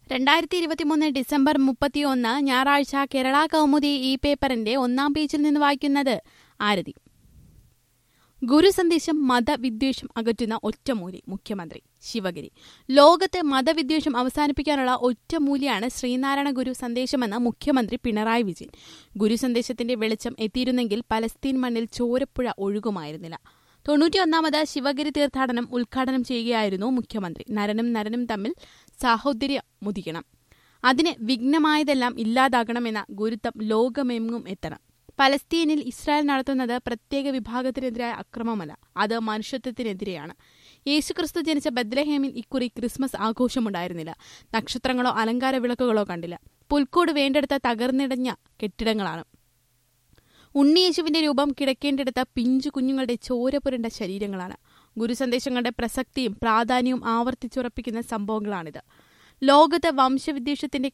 രണ്ടായിരത്തി ഇരുപത്തിമൂന്ന് ഡിസംബർ മുപ്പത്തിയൊന്ന് ഞായറാഴ്ച കേരള കൗമുദി ഈ പേപ്പറിന്റെ ഒന്നാം പേജിൽ നിന്ന് വായിക്കുന്നത് ആരതി ഗുരുസന്ദേശം മതവിദ്വേഷം അകറ്റുന്ന ഒറ്റമൂലി മുഖ്യമന്ത്രി ശിവഗിരി ലോകത്ത് മതവിദ്വേഷം അവസാനിപ്പിക്കാനുള്ള ഒറ്റമൂലിയാണ് ശ്രീനാരായണ ഗുരു സന്ദേശമെന്ന് മുഖ്യമന്ത്രി പിണറായി വിജയൻ ഗുരുസന്ദേശത്തിന്റെ വെളിച്ചം എത്തിയിരുന്നെങ്കിൽ പലസ്തീൻ മണ്ണിൽ ചോരപ്പുഴ ഒഴുകുമായിരുന്നില്ല തൊണ്ണൂറ്റിയൊന്നാമത് ശിവഗിരി തീർത്ഥാടനം ഉദ്ഘാടനം ചെയ്യുകയായിരുന്നു മുഖ്യമന്ത്രി നരനും നരനും തമ്മിൽ സാഹോദര്യം മുതിക്കണം അതിന് വിഘ്നമായതെല്ലാം ഇല്ലാതാകണമെന്ന ഗുരുത്വം ലോകമെങ്ങും എത്തണം പലസ്തീനിൽ ഇസ്രായേൽ നടത്തുന്നത് പ്രത്യേക വിഭാഗത്തിനെതിരായ അക്രമമല്ല അത് മനുഷ്യത്വത്തിനെതിരെയാണ് യേശുക്രിസ്തു ജനിച്ച ബദ്ലഹേമിൽ ഇക്കുറി ക്രിസ്മസ് ആഘോഷമുണ്ടായിരുന്നില്ല നക്ഷത്രങ്ങളോ അലങ്കാര വിളക്കുകളോ കണ്ടില്ല പുൽക്കൂട് വേണ്ടെടുത്ത തകർന്നിടഞ്ഞ കെട്ടിടങ്ങളാണ് ഉണ്ണിയേശുവിന്റെ രൂപം കിടക്കേണ്ടിടത്ത പിഞ്ചു കുഞ്ഞുങ്ങളുടെ ചോര പുരണ്ട ശരീരങ്ങളാണ് ഗുരുസന്ദേശങ്ങളുടെ പ്രസക്തിയും പ്രാധാന്യവും ആവർത്തിച്ചുറപ്പിക്കുന്ന സംഭവങ്ങളാണിത് ലോകത്ത് വംശവിദ്വേഷത്തിന്റെ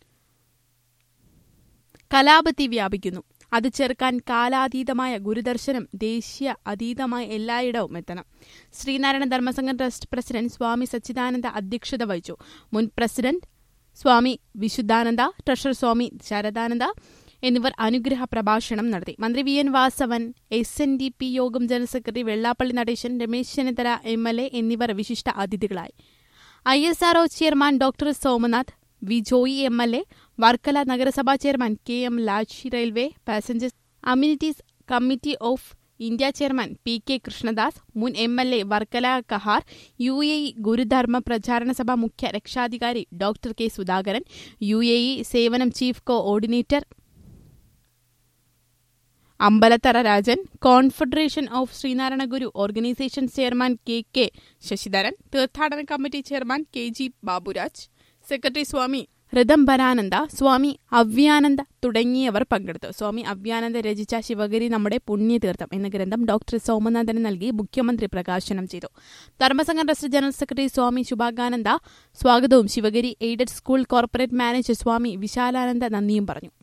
കലാപത്തി വ്യാപിക്കുന്നു അത് ചെറുക്കാൻ കാലാതീതമായ ഗുരുദർശനം ദേശീയ അതീതമായ എല്ലായിടവും എത്തണം ശ്രീനാരായണ ധർമ്മസംഘം ട്രസ്റ്റ് പ്രസിഡന്റ് സ്വാമി സച്ചിദാനന്ദ അധ്യക്ഷത വഹിച്ചു മുൻ പ്രസിഡന്റ് സ്വാമി വിശുദ്ധാനന്ദ ട്രഷറർ സ്വാമി ശരദാനന്ദ എന്നിവർ അനുഗ്രഹ പ്രഭാഷണം നടത്തി മന്ത്രി V N Vasavan S N D P Yogam general secretary Vellappally Natesan Ramesh Chennithala M L A എന്നിവർ വിശിഷ്ട അതിഥികളായി I S R O chairman doctor Somanath V Joy M L A Varkala നഗരസഭാ chairman K M Lachi railway passengers amenities committee of India chairman P K Krishnadas മുൻ M L A Varkala Kahar U A E Gurudharma Pracharana Sabha മുഖ്യ രക്ഷാധികാരി doctor K Sudhakaran U A E സേവനം chief coordinator Ambalathara Rajan confederation of Sree Narayana Guru organisation chairman K K Sasidharan തീർത്ഥാടന committee chairman K G Baburaj secretary Swami Rithambharananda Swami Avyananda തുടങ്ങിയവർ പങ്കെടുത്തു സ്വാമി അവ്യാനന്ദ രചിച്ച ശിവഗിരി നമ്മുടെ പുണ്യതീർത്ഥം എന്ന ഗ്രന്ഥം ഡോക്ടർ സോമനാഥന് നൽകി മുഖ്യമന്ത്രി പ്രകാശനം ചെയ്തു Dharma Sangham trust general secretary Swami Shubhakananda സ്വാഗതവും Sivagiri aided school corporate manager Swami Vishalananda നന്ദിയും പറഞ്ഞു